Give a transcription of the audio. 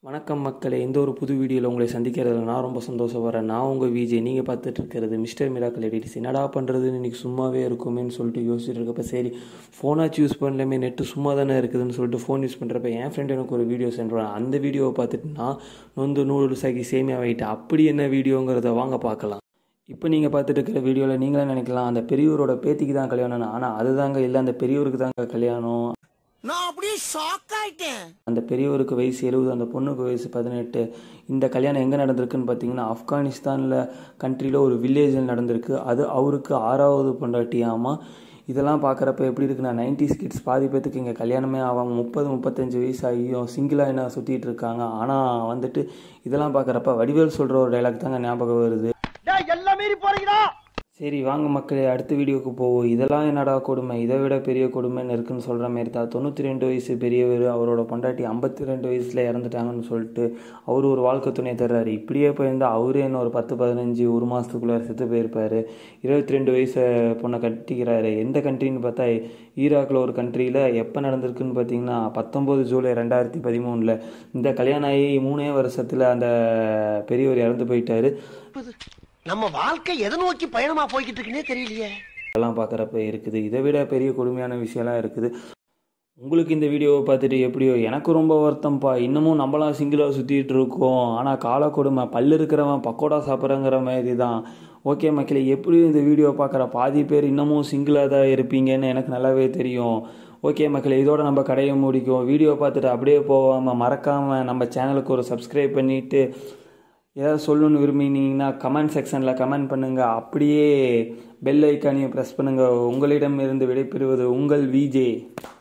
வணக்கம் மக்களே இந்த ஒரு புது வீடியோவில் உங்களை சந்திக்கிறதுல நான் ரொம்ப சந்தோஷப்படுறேன் நான் உங்கள் விஜய் நீங்கள் பார்த்துட்டு இருக்கிறது மிஸ்டர் மிராக்கல் எடிட்ஸ் என்னடா பண்ணுறதுன்னு இன்றைக்கி சும்மாவே இருக்குமேன்னு சொல்லிட்டு யோசிச்சுட்டு இருக்கப்ப சரி ஃபோனாச்சு யூஸ் பண்ணலாமே நெட்டு சும்மா தானே இருக்குதுன்னு சொல்லிட்டு ஃபோன் யூஸ் பண்ணுறப்ப என் ஃப்ரெண்ட் எனக்கு ஒரு வீடியோ சென்ட் பண்ணான் அந்த வீடியோவை பார்த்துட்டு நான் நொந்து நூடுல்ஸ் ஆக்கி சேமியா வாங்கிட்டேன் அப்படி என்ன வீடியோங்கிறத வாங்க பார்க்கலாம் இப்போ நீங்கள் பார்த்துட்டு இருக்கிற வீடியோவில் நீங்களே நினைக்கலாம் அந்த பெரியவரோட பேத்திக்கு தான் கல்யாணம் ஆனால் அதுதாங்க இல்லை அந்த பெரியவருக்கு தாங்க கல்யாணம் நான் அப்படியே ஷாக் ஆயிட்டேன் அந்த பெரியவருக்கு வயசு எழுபது அந்த பொண்ணுக்கு வயசு பதினெட்டு இந்த கல்யாணம் எங்கே நடந்திருக்குன்னு பார்த்தீங்கன்னா ஆப்கானிஸ்தானில் கண்ட்ரியில் ஒரு வில்லேஜில் நடந்திருக்கு அது அவருக்கு ஆறாவது பொண்டாட்டியாமா இதெல்லாம் பார்க்குறப்ப எப்படி இருக்குன்னா நைன்டிஸ் கிட்ஸ் பாதி பேத்துக்கு இங்கே கல்யாணமே ஆகாமல் முப்பது முப்பத்தஞ்சு வயசு ஆகியும் சிங்கிளாக என்ன சுற்றிட்டு இருக்காங்க ஆனால் வந்துட்டு இதெல்லாம் பார்க்குறப்ப வடிவேல் சொல்கிற ஒரு டைலாக் தாங்க ஞாபகம் வருது எல்லாம் மீறி போறீங்களா சரி வாங்க மக்களே அடுத்த வீடியோக்கு போவோம் இதெல்லாம் என்னடா கொடுமை இதை விட பெரிய கொடுமைன்னு இருக்குன்னு சொல்கிற மாதிரி தான் தொண்ணூற்றி ரெண்டு வயசு பெரியவர் அவரோட பொண்டாட்டி ஐம்பத்தி ரெண்டு வயசில் இறந்துட்டாங்கன்னு சொல்லிட்டு அவர் ஒரு வாழ்க்கை துணை தர்றாரு இப்படியே போயிருந்தால் அவரே என்ன ஒரு பத்து பதினஞ்சு ஒரு மாதத்துக்குள்ளே செத்து போயிருப்பார் இருபத்தி ரெண்டு வயசு பொண்ணை கட்டிக்கிறாரு எந்த கண்ட்ரின்னு பார்த்தா ஈராக்கில் ஒரு கண்ட்ரியில் எப்போ நடந்திருக்குன்னு பார்த்தீங்கன்னா பத்தொம்போது ஜூலை ரெண்டாயிரத்தி பதிமூணில் இந்த கல்யாணம் ஆகி மூணே வருஷத்தில் அந்த பெரியவர் இறந்து போயிட்டாரு நம்ம வாழ்க்கை எதை நோக்கி பயணமா போய்கிட்டு இருக்குன்னே தெரியலையே அதெல்லாம் பார்க்குறப்ப இருக்குது இதை விட பெரிய கொடுமையான விஷயம்லாம் இருக்குது உங்களுக்கு இந்த வீடியோவை பார்த்துட்டு எப்படியோ எனக்கு ரொம்ப வருத்தம்ப்பா இன்னமும் நம்மளாம் சிங்கிளாக சுற்றிட்டு இருக்கோம் ஆனால் கால கொடுமை பல்லு இருக்கிறவன் பக்கோடா சாப்பிட்றங்கிற மாதிரி தான் ஓகே மக்களே எப்படியும் இந்த வீடியோ பார்க்குற பாதி பேர் இன்னமும் சிங்கிளாக தான் இருப்பீங்கன்னு எனக்கு நல்லாவே தெரியும் ஓகே மக்களே இதோட நம்ம கடையை முடிக்கும் வீடியோ பார்த்துட்டு அப்படியே போகாமல் மறக்காமல் நம்ம சேனலுக்கு ஒரு சப்ஸ்கிரைப் பண்ணிவிட்டு ஏதாவது சொல்லணும்னு விரும்பினீங்கன்னா கமெண்ட் செக்ஷனில் கமெண்ட் பண்ணுங்கள் அப்படியே பெல் ஐக்கானையும் ப்ரெஸ் பண்ணுங்கள் உங்களிடம் இருந்து விடைபெறுவது உங்கள் விஜே